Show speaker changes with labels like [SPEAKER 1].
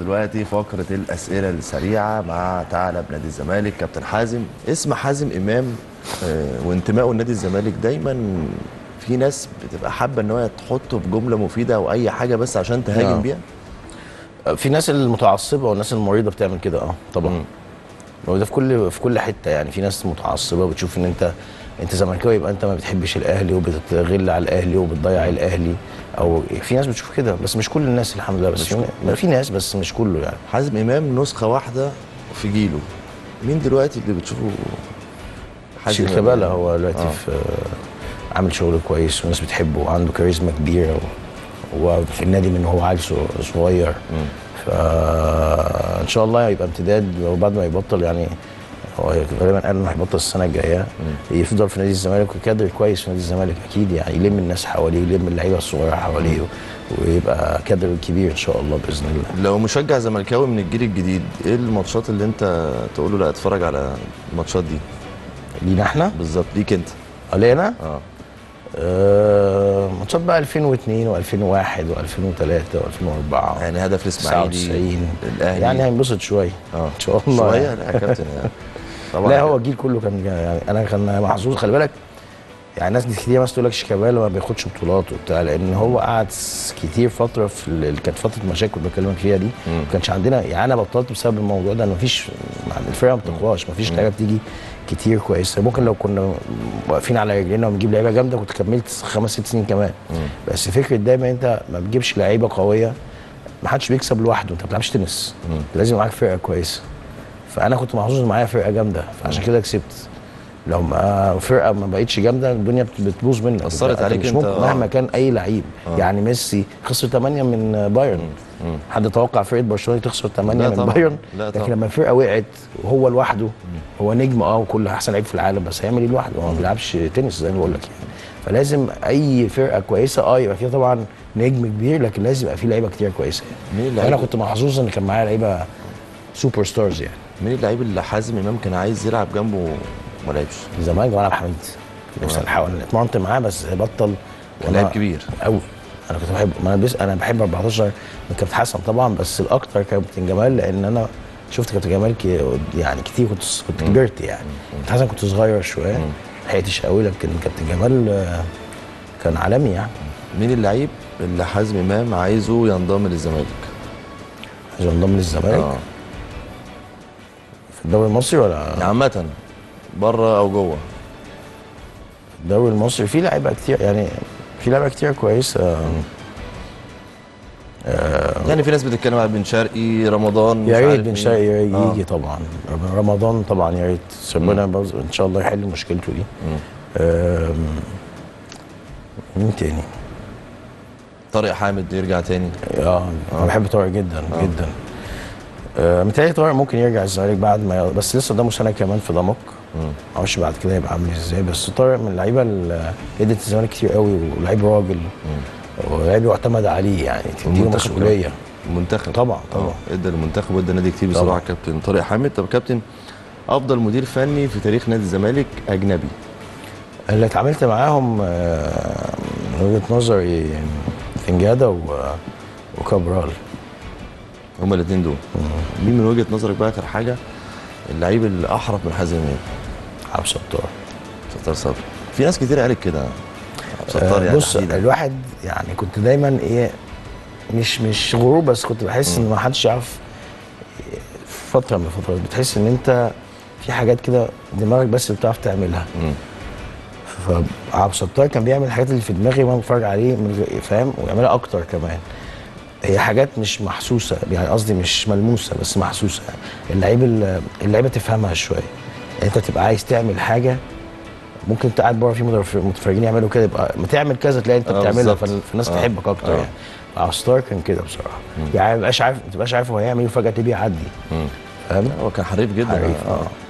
[SPEAKER 1] دلوقتي فقره الاسئله السريعه مع ثعلب نادي الزمالك كابتن حازم اسم حازم امام آه، وانتمائه لنادي الزمالك دايما في ناس بتبقى حابه ان هو تحطه في جمله مفيده او اي حاجه بس عشان تهاجم
[SPEAKER 2] نعم.
[SPEAKER 1] بيها
[SPEAKER 2] في ناس المتعصبه والناس المريضه بتعمل كده اه طبعا
[SPEAKER 1] مم.
[SPEAKER 2] وده في كل في كل حته يعني في ناس متعصبه بتشوف ان انت انت زملكاوي يبقى انت ما بتحبش الاهلي وبتغل على الاهلي وبتضيع الاهلي او في ناس بتشوف كده بس مش كل الناس الحمد لله بس
[SPEAKER 1] مش
[SPEAKER 2] في,
[SPEAKER 1] كل-
[SPEAKER 2] في ناس بس مش كله يعني
[SPEAKER 1] حازم امام نسخه واحده في جيله مين دلوقتي اللي بتشوفه
[SPEAKER 2] شيكابالا
[SPEAKER 1] إمام؟
[SPEAKER 2] هو دلوقتي
[SPEAKER 1] آه.
[SPEAKER 2] في عامل شغل كويس والناس بتحبه وعنده كاريزما كبيره و- وفي النادي من هو عيل صغ- صغير فان شاء الله هيبقى امتداد وبعد ما يبطل يعني هو غالبا قال انه هيبطل السنه الجايه يفضل في نادي الزمالك وكادر كويس في نادي الزمالك اكيد يعني يلم الناس حواليه ويلم اللعيبه الصغيره حواليه ويبقى كادر كبير ان شاء الله باذن الله
[SPEAKER 1] لو مشجع زملكاوي من الجيل الجديد ايه الماتشات اللي انت تقول له لا اتفرج على الماتشات دي
[SPEAKER 2] لينا احنا
[SPEAKER 1] بالظبط ليك انت
[SPEAKER 2] علينا
[SPEAKER 1] اه
[SPEAKER 2] آه، ماتشات بقى 2002 و2001 و2003 و2004
[SPEAKER 1] يعني هدف الاسماعيلي
[SPEAKER 2] 99
[SPEAKER 1] الاهلي
[SPEAKER 2] يعني هينبسط شويه
[SPEAKER 1] اه
[SPEAKER 2] ان شاء الله
[SPEAKER 1] شويه
[SPEAKER 2] يعني.
[SPEAKER 1] لا يا كابتن يعني. طبعا
[SPEAKER 2] لا هو الجيل كله كان يعني انا كان محظوظ خلي بالك يعني ناس كتير مثلا تقول لك شيكابالا ما بياخدش بطولات وبتاع لان هو قعد س- كتير فتره في ال- كانت فتره مشاكل بكلمك فيها دي ما كانش عندنا يعني انا بطلت بسبب الموضوع ده ان مفيش الفرقه ما بتقواش مفيش لعيبه بتيجي كتير كويسه ممكن لو كنا واقفين على رجلينا وبنجيب لعيبه جامده كنت كملت خمس ست سنين كمان بس فكره دايما انت ما بتجيبش لعيبه قويه ما حدش بيكسب لوحده انت ما بتلعبش تنس لازم يبقى معاك فرقه كويسه فانا كنت محظوظ إن معايا فرقه جامده فعشان كده كسبت لو ما فرقه ما بقتش جامده الدنيا بت- بتبوظ منك
[SPEAKER 1] أثرت
[SPEAKER 2] أنت
[SPEAKER 1] عليك
[SPEAKER 2] مش
[SPEAKER 1] أنت،
[SPEAKER 2] ممكن
[SPEAKER 1] آه.
[SPEAKER 2] مهما كان اي لعيب يعني ميسي خسر 8 من بايرن حد توقع فرقه برشلونه تخسر 8
[SPEAKER 1] لا
[SPEAKER 2] من
[SPEAKER 1] طبعاً.
[SPEAKER 2] بايرن
[SPEAKER 1] لا
[SPEAKER 2] لكن
[SPEAKER 1] طبعاً.
[SPEAKER 2] لما الفرقه وقعت وهو لوحده هو نجم اه وكل احسن لعيب في العالم بس هيعمل ايه لوحده هو ما بيلعبش تنس زي ما بقول لك يعني فلازم اي فرقه كويسه اه يبقى فيها طبعا نجم كبير لكن لازم يبقى فيه لعيبه كتير كويسه
[SPEAKER 1] مين
[SPEAKER 2] يعني
[SPEAKER 1] اللعيب؟
[SPEAKER 2] انا كنت محظوظ ان كان معايا لعيبه سوبر ستارز يعني
[SPEAKER 1] مين اللعيب اللي حازم امام كان عايز يلعب جنبه وما لعبش
[SPEAKER 2] زمان جمال عبد الحميد نفسي الحق انا اتمرنت معاه بس بطل
[SPEAKER 1] كان لعيب كبير.
[SPEAKER 2] قوي انا كنت بحب ما انا بس انا بحب 14 من كابتن حسن طبعا بس الاكتر كابتن جمال لان انا شفت كابتن جمال كي يعني كتير كنت كنت كبرت يعني كابتن حسن كنت صغير شويه ما لحقتش قوي لكن كابتن جمال آه، كان عالمي يعني
[SPEAKER 1] مين اللعيب اللي حازم امام عايزه ينضم للزمالك
[SPEAKER 2] عايز انضم للزمالك
[SPEAKER 1] اه
[SPEAKER 2] في الدوري المصري ولا
[SPEAKER 1] عامه بره او جوه
[SPEAKER 2] الدوري المصري في لعيبه كتير يعني في لعيبه كتير كويسه
[SPEAKER 1] يعني في ناس بتتكلم على بن شرقي رمضان
[SPEAKER 2] يا
[SPEAKER 1] مش
[SPEAKER 2] ريت
[SPEAKER 1] عارف
[SPEAKER 2] بن
[SPEAKER 1] مين.
[SPEAKER 2] شرقي يجي
[SPEAKER 1] آه.
[SPEAKER 2] طبعا رمضان طبعا يا ريت ربنا برضه ان شاء الله يحل مشكلته دي آم، مين تاني؟
[SPEAKER 1] طارق حامد يرجع تاني
[SPEAKER 2] اه انا بحب طارق جدا جدا آه متهيألي طارق ممكن يرجع الزمالك بعد ما ي- بس لسه قدامه سنه كمان في ضمك معرفش بعد كده هيبقى عامل ازاي بس طارق من اللعيبه اللي ادت الزمالك كتير قوي ولعيب راجل ولعيب يعتمد عليه يعني تديله
[SPEAKER 1] والمنتخب
[SPEAKER 2] مسؤوليه
[SPEAKER 1] المنتخب
[SPEAKER 2] طبعا طبعا
[SPEAKER 1] آه، ادى المنتخب وادى النادي كتير بصراحه
[SPEAKER 2] طبعا.
[SPEAKER 1] كابتن طارق حامد طب كابتن افضل مدير فني في تاريخ نادي الزمالك اجنبي
[SPEAKER 2] اللي اتعاملت معاهم آه، من وجهه نظري فنجادا و- وكابرال
[SPEAKER 1] هما الاثنين دول مين من وجهه نظرك بقى اخر حاجه اللعيب اللي احرف من حازم امام
[SPEAKER 2] عبد الستار
[SPEAKER 1] ستار صبري في ناس كتير قالت كده ستار
[SPEAKER 2] آه،
[SPEAKER 1] يعني
[SPEAKER 2] بص
[SPEAKER 1] تحديداً.
[SPEAKER 2] الواحد يعني كنت دايما ايه مش مش غرور بس كنت بحس ان ما حدش يعرف في فتره من الفترات بتحس ان انت في حاجات كده دماغك بس اللي بتعرف تعملها
[SPEAKER 1] مم.
[SPEAKER 2] فعبد الستار كان بيعمل الحاجات اللي في دماغي وانا بتفرج عليه من غير- فاهم ويعملها اكتر كمان هي حاجات مش محسوسه يعني قصدي مش ملموسه بس محسوسه اللعيب ال- اللعيبه تفهمها شويه يعني انت تبقى عايز تعمل حاجه ممكن انت قاعد بره في مدرب- متفرجين يعملوا كده يبقى ما تعمل كذا تلاقي انت
[SPEAKER 1] آه،
[SPEAKER 2] بتعملها
[SPEAKER 1] بالظبط.
[SPEAKER 2] فال- فالناس
[SPEAKER 1] آه.
[SPEAKER 2] تحبك اكتر
[SPEAKER 1] آه.
[SPEAKER 2] يعني عبد الستار كان كده بصراحه يعني ما تبقاش عارف ما تبقاش عارف هو هيعمل ايه وفجاه تلاقيه بيعدي
[SPEAKER 1] مم.
[SPEAKER 2] فاهم
[SPEAKER 1] هو كان حريف جدا
[SPEAKER 2] حريف
[SPEAKER 1] آه.
[SPEAKER 2] اه